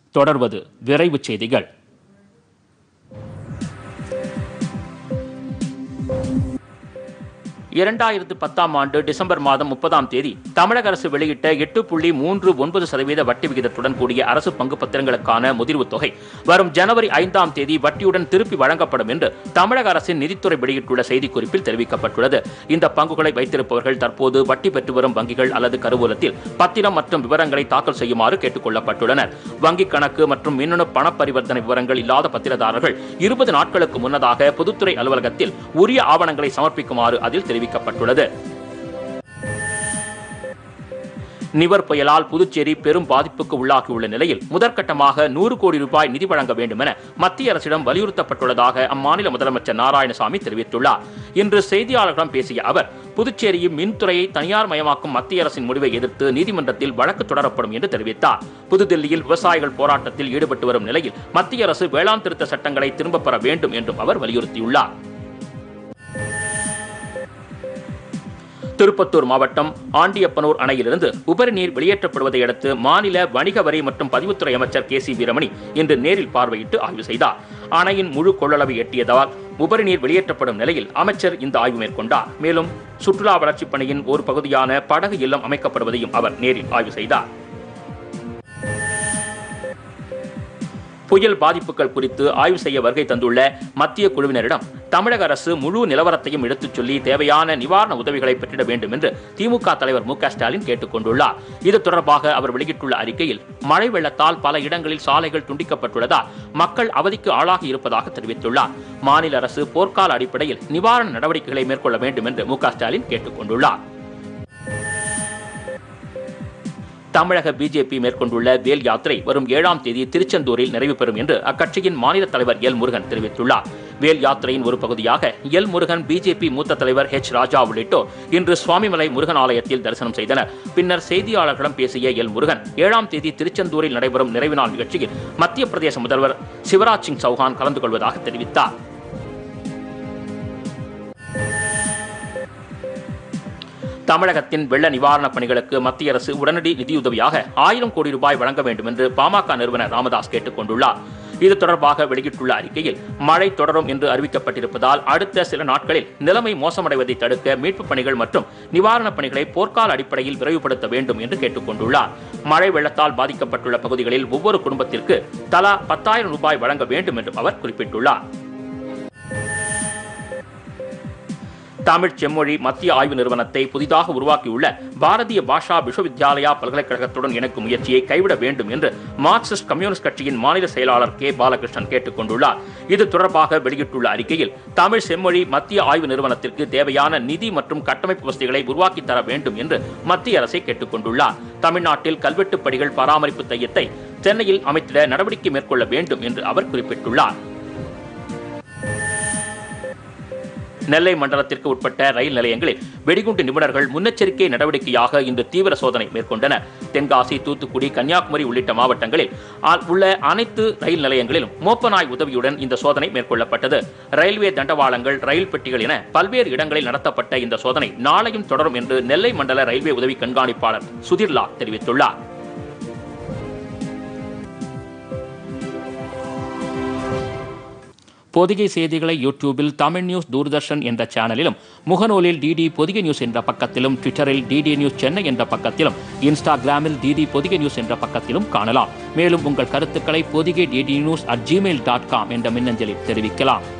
தொடர்வது விரைவுச் செய்திகள் இரண்டாயிரத்து பத்தாம் ஆண்டு டிசம்பர் மாதம் முப்பதாம் தேதி தமிழக அரசு வெளியிட்ட எட்டு புள்ளி மூன்று ஒன்பது சதவீத வட்டி விகிதத்துடன் கூடிய அரசு பங்கு பத்திரங்களுக்கான முதிர்வுத் தொகை வரும் ஜனவரி ஐந்தாம் தேதி வட்டியுடன் திருப்பி வழங்கப்படும் என்று தமிழக அரசின் நிதித்துறை வெளியிட்டுள்ள செய்திக்குறிப்பில் தெரிவிக்கப்பட்டுள்ளது இந்த பங்குகளை வைத்திருப்பவர்கள் தற்போது வட்டி பெற்று வரும் வங்கிகள் அல்லது கருவூலத்தில் பத்திரம் மற்றும் விவரங்களை தாக்கல் செய்யுமாறு கேட்டுக் கொள்ளப்பட்டுள்ளனர் வங்கிக் கணக்கு மற்றும் மின்னணு பண பரிவர்த்தனை விவரங்கள் இல்லாத பத்திரதாரர்கள் இருபது நாட்களுக்கு முன்னதாக பொதுத்துறை அலுவலகத்தில் உரிய ஆவணங்களை சமர்ப்பிக்குமாறு அதில் தெரிவிக்கப்பட்டுள்ளது நிவர் புயலால் புதுச்சேரி பெரும் பாதிப்புக்கு உள்ளாகியுள்ள நிலையில் முதற்கட்டமாக நூறு கோடி ரூபாய் நிதி வழங்க வேண்டும் என மத்திய அரசிடம் வலியுறுத்தப்பட்டுள்ளதாக அம்மாநில முதலமைச்சர் நாராயணசாமி தெரிவித்துள்ளார் இன்று செய்தியாளர்களிடம் பேசிய அவர் புதுச்சேரியின் மின்துறையை தனியார் மயமாக்கும் மத்திய அரசின் முடிவை எதிர்த்து நீதிமன்றத்தில் வழக்கு தொடரப்படும் என்று தெரிவித்தார் புதுதில்லியில் விவசாயிகள் போராட்டத்தில் ஈடுபட்டு வரும் நிலையில் மத்திய அரசு வேளாண் திருத்த சட்டங்களை திரும்பப் பெற வேண்டும் என்றும் அவர் வலியுறுத்தியுள்ளார் திருப்பத்தூர் மாவட்டம் ஆண்டியப்பனூர் அணையிலிருந்து உபரி நீர் வெளியேற்றப்படுவதை அடுத்து மாநில வணிக வரி மற்றும் பதிவுத்துறை அமைச்சர் கே சி வீரமணி இன்று நேரில் பார்வையிட்டு ஆய்வு செய்தார் அணையின் முழு கொள்ளளவை எட்டியதால் உபரி நீர் வெளியேற்றப்படும் நிலையில் அமைச்சர் இந்த ஆய்வு மேற்கொண்டார் மேலும் சுற்றுலா வளர்ச்சிப் பணியின் ஒரு பகுதியான படகு இல்லம் அமைக்கப்படுவதையும் அவர் நேரில் ஆய்வு செய்தார் புயல் பாதிப்புகள் குறித்து ஆய்வு செய்ய வருகை தந்துள்ள மத்திய குழுவினரிடம் தமிழக அரசு முழு நிலவரத்தையும் எடுத்துச் சொல்லி தேவையான நிவாரண உதவிகளை பெற்றிட வேண்டும் என்று திமுக தலைவர் மு க ஸ்டாலின் கேட்டுக் கொண்டுள்ளார் இது தொடர்பாக அவர் வெளியிட்டுள்ள அறிக்கையில் மழை வெள்ளத்தால் பல இடங்களில் சாலைகள் துண்டிக்கப்பட்டுள்ளதால் மக்கள் அவதிக்கு ஆளாகி இருப்பதாக தெரிவித்துள்ளார் மாநில அரசு போர்க்கால அடிப்படையில் நிவாரண நடவடிக்கைகளை மேற்கொள்ள வேண்டும் என்று மு க ஸ்டாலின் கேட்டுக் கொண்டுள்ளார் தமிழக பிஜேபி மேற்கொண்டுள்ள வேல் யாத்திரை வரும் ஏழாம் தேதி திருச்செந்தூரில் நிறைவு பெறும் என்று அக்கட்சியின் மாநில தலைவர் எல் முருகன் தெரிவித்துள்ளார் வேல் யாத்திரையின் ஒரு பகுதியாக எல் முருகன் பிஜேபி மூத்த தலைவர் ஹெச் ராஜா உள்ளிட்டோர் இன்று சுவாமிமலை முருகன் ஆலயத்தில் தரிசனம் செய்தனர் பின்னர் செய்தியாளர்களிடம் பேசிய எல் முருகன் ஏழாம் தேதி திருச்செந்தூரில் நடைபெறும் நிறைவு நாள் நிகழ்ச்சியில் மத்திய பிரதேச முதல்வர் சிவராஜ் சிங் சௌஹான் கலந்து கொள்வதாக தெரிவித்தார் தமிழகத்தின் வெள்ள நிவாரணப் பணிகளுக்கு மத்திய அரசு உடனடி நிதியுதவியாக ஆயிரம் கோடி ரூபாய் வழங்க வேண்டும் என்று பாமக நிறுவனர் ராமதாஸ் கேட்டுக் கொண்டுள்ளார் இது தொடர்பாக வெளியிட்டுள்ள அறிக்கையில் மழை தொடரும் என்று அறிவிக்கப்பட்டிருப்பதால் அடுத்த சில நாட்களில் நிலைமை மோசமடைவதை தடுக்க மீட்புப் பணிகள் மற்றும் நிவாரணப் பணிகளை போர்க்கால அடிப்படையில் விரைவுபடுத்த வேண்டும் என்று கேட்டுக் கொண்டுள்ளார் மழை வெள்ளத்தால் பாதிக்கப்பட்டுள்ள பகுதிகளில் ஒவ்வொரு குடும்பத்திற்கு தலா பத்தாயிரம் ரூபாய் வழங்க வேண்டும் என்றும் அவர் குறிப்பிட்டுள்ளார் தமிழ் செம்மொழி மத்திய ஆய்வு நிறுவனத்தை புதிதாக உருவாக்கியுள்ள பாரதிய பாஷா விஸ்வவித்யாலயா பல்கலைக்கழகத்துடன் இணைக்கும் முயற்சியை கைவிட வேண்டும் என்று மார்க்சிஸ்ட் கம்யூனிஸ்ட் கட்சியின் மாநில செயலாளர் கே பாலகிருஷ்ணன் கேட்டுக் கொண்டுள்ளார் இது தொடர்பாக வெளியிட்டுள்ள அறிக்கையில் தமிழ் செம்மொழி மத்திய ஆய்வு நிறுவனத்திற்கு தேவையான நிதி மற்றும் கட்டமைப்பு வசதிகளை உருவாக்கி தர வேண்டும் என்று மத்திய அரசை கேட்டுக் கொண்டுள்ளார் தமிழ்நாட்டில் கல்வெட்டுப் படிகள் பராமரிப்பு தையத்தை சென்னையில் அமைத்திட நடவடிக்கை மேற்கொள்ள வேண்டும் என்று அவர் குறிப்பிட்டுள்ளார் நெல்லை மண்டலத்திற்கு உட்பட்ட ரயில் நிலையங்களில் வெடிகுண்டு நிபுணர்கள் முன்னெச்சரிக்கை நடவடிக்கையாக இன்று தீவிர சோதனை மேற்கொண்டனர் தென்காசி தூத்துக்குடி கன்னியாகுமரி உள்ளிட்ட மாவட்டங்களில் ஆ- உள்ள அனைத்து ரயில் நிலையங்களிலும் மோப்பநாய் உதவியுடன் இந்த சோதனை மேற்கொள்ளப்பட்டது ரயில்வே தண்டவாளங்கள் ரயில் பெட்டிகள் என பல்வேறு இடங்களில் நடத்தப்பட்ட இந்த சோதனை நாளையும் தொடரும் என்று நெல்லை மண்டல ரயில்வே உதவி கண்காணிப்பாளர் சுதிர்லா தெரிவித்துள்ளார் பொதிகை செய்திகளை யூடியூபில் தமிழ் நியூஸ் தூர்தர்ஷன் என்ற சேனலிலும் முகநூலில் டிடி பொதிகை நியூஸ் என்ற பக்கத்திலும் ட்விட்டரில் டிடி நியூஸ் சென்னை என்ற பக்கத்திலும் இன்ஸ்டாகிராமில் டிடி பொதிகை நியூஸ் என்ற பக்கத்திலும் காணலாம் மேலும் உங்கள் கருத்துக்களை Pothigai DD news at Gmail dot com என்ற மின்னஞ்சலில் தெரிவிக்கலாம்